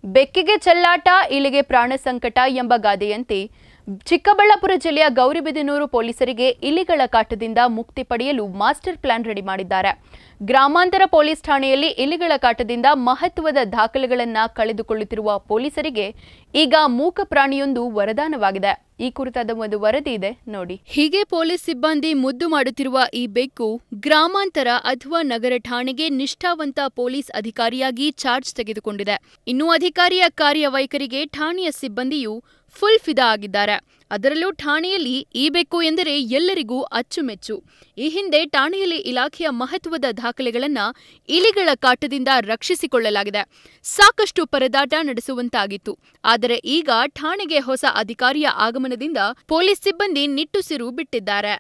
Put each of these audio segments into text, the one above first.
ಬೆಕ್ಕಿಗೆ ಚೆಲ್ಲಾಟ ಇಲಿಗೆ ಪ್ರಾಣ ಸಂಕಟ ಎಂಬ ಗಾದೆಯಂತೆ ಚಿಕ್ಕಬಳ್ಳಾಪುರ ಜಿಲ್ಲೆಯ ಗೌರಿಬಿದನೂರು ಪೊಲೀಸರಿಗೆ ಇಲಿಗಳ ಕಾಟದಿಂದ ಮುಕ್ತಿ ಪಡೆಯಲು ಮಾಸ್ಟರ್ ಪ್ಲಾನ್ ರೆಡಿ ಮಾಡಿದ್ದಾರೆ ಗ್ರಾಮಾಂತರ ಪೊಲೀಸ್ ಠಾಣೆಯಲ್ಲಿ ಇಲಿಗಳ ಕಾಟದಿಂದ ಮಹತ್ವದ ದಾಖಲೆಗಳನ್ನ ಕಳೆದುಕೊಳ್ಳುತ್ತಿರುವ ಪೊಲೀಸರಿಗೆ ಈಗ ಮೂಕ ಪ್ರಾಣಿಯೊಂದು ವರದಾನವಾಗಿದೆ ಈ ಕುರಿತಾದ ಒಂದು ವರದಿ ಇದೆ ನೋಡಿ ಹೀಗೆ ಪೊಲೀಸ್ ಸಿಬ್ಬಂದಿ ಮುದ್ದು ಮಾಡುತ್ತಿರುವ ಈ ಬೆಕ್ಕು ಗ್ರಾಮಾಂತರ ಅಥವಾ ನಗರ ಠಾಣೆಗೆ ನಿಷ್ಠಾವಂತ ಪೊಲೀಸ್ ಅಧಿಕಾರಿಯಾಗಿ ಚಾರ್ಜ್ ತೆಗೆದುಕೊಂಡಿದೆ ಇನ್ನು ಅಧಿಕಾರಿಯ ಕಾರ್ಯವೈಖರಿಗೆ ಠಾಣೆಯ ಸಿಬ್ಬಂದಿಯು ಫುಲ್ ಫಿದಾ ಆಗಿದ್ದಾರೆ ಅದರಲ್ಲೂ ಠಾಣೆಯಲ್ಲಿ ಈ ಬೆಕ್ಕು ಎಂದರೆ ಎಲ್ಲರಿಗೂ ಅಚ್ಚುಮೆಚ್ಚು ಈ ಹಿಂದೆ ಠಾಣೆಯಲ್ಲಿ ಇಲಾಖೆಯ ಮಹತ್ವದ ದಾಖಲೆಗಳನ್ನ ಇಲಿಗಳ ಕಾಟದಿಂದ ರಕ್ಷಿಸಿಕೊಳ್ಳಲಾಗಿದೆ ಸಾಕಷ್ಟು ಪರದಾಟ ನಡೆಸುವಂತಾಗಿತ್ತು ಆದರೆ ಈಗ ಠಾಣೆಗೆ ಹೊಸ ಅಧಿಕಾರಿಯ ಆಗಮನದಿಂದ ಪೊಲೀಸ್ ಸಿಬ್ಬಂದಿ ನಿಟ್ಟುಸಿರು ಬಿಟ್ಟಿದ್ದಾರೆ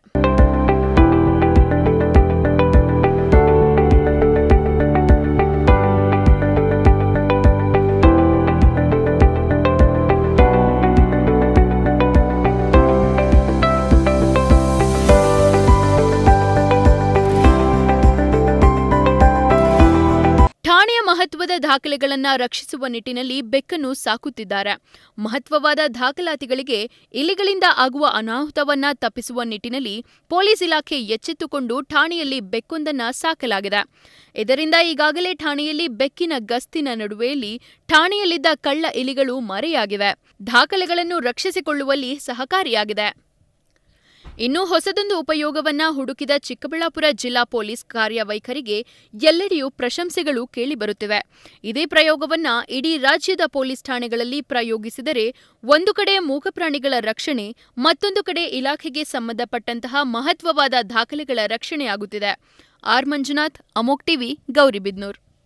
ಠಾಣೆಯ ಮಹತ್ವದ ದಾಖಲೆಗಳನ್ನ ರಕ್ಷಿಸುವ ನಿಟ್ಟಿನಲ್ಲಿ ಬೆಕ್ಕನ್ನು ಸಾಕುತ್ತಿದ್ದಾರೆ ಮಹತ್ವವಾದ ದಾಖಲಾತಿಗಳಿಗೆ ಇಲಿಗಳಿಂದ ಆಗುವ ಅನಾಹುತವನ್ನ ತಪ್ಪಿಸುವ ನಿಟ್ಟಿನಲ್ಲಿ ಪೊಲೀಸ್ ಇಲಾಖೆ ಎಚ್ಚೆತ್ತುಕೊಂಡು ಠಾಣೆಯಲ್ಲಿ ಬೆಕ್ಕೊಂದನ್ನ ಸಾಕಲಾಗಿದೆ ಇದರಿಂದ ಈಗಾಗಲೇ ಠಾಣೆಯಲ್ಲಿ ಬೆಕ್ಕಿನ ಗಸ್ತಿನ ನಡುವೆಯಲ್ಲಿ ಠಾಣೆಯಲ್ಲಿದ್ದ ಕಳ್ಳ ಇಲಿಗಳು ಮರೆಯಾಗಿವೆ ದಾಖಲೆಗಳನ್ನು ರಕ್ಷಿಸಿಕೊಳ್ಳುವಲ್ಲಿ ಸಹಕಾರಿಯಾಗಿದೆ ಇನ್ನು ಹೊಸದೊಂದು ಉಪಯೋಗವನ್ನ ಹುಡುಕಿದ ಚಿಕ್ಕಬಳ್ಳಾಪುರ ಜಿಲ್ಲಾ ಪೊಲೀಸ್ ಕಾರ್ಯವೈಖರಿಗೆ ಎಲ್ಲೆಡೆಯೂ ಪ್ರಶಂಸೆಗಳು ಕೇಳಿಬರುತ್ತಿವೆ ಇದೇ ಪ್ರಯೋಗವನ್ನ ಇಡೀ ರಾಜ್ಯದ ಪೊಲೀಸ್ ಠಾಣೆಗಳಲ್ಲಿ ಪ್ರಯೋಗಿಸಿದರೆ ಒಂದು ಕಡೆ ಮೂಕಪ್ರಾಣಿಗಳ ರಕ್ಷಣೆ ಮತ್ತೊಂದು ಕಡೆ ಇಲಾಖೆಗೆ ಸಂಬಂಧಪಟ್ಟಂತಹ ಮಹತ್ವವಾದ ದಾಖಲೆಗಳ ರಕ್ಷಣೆಯಾಗುತ್ತಿದೆ ಆರ್ ಮಂಜುನಾಥ್ ಅಮೋಕ್ ಟಿವಿ ಗೌರಿಬಿದ್ನೂರ್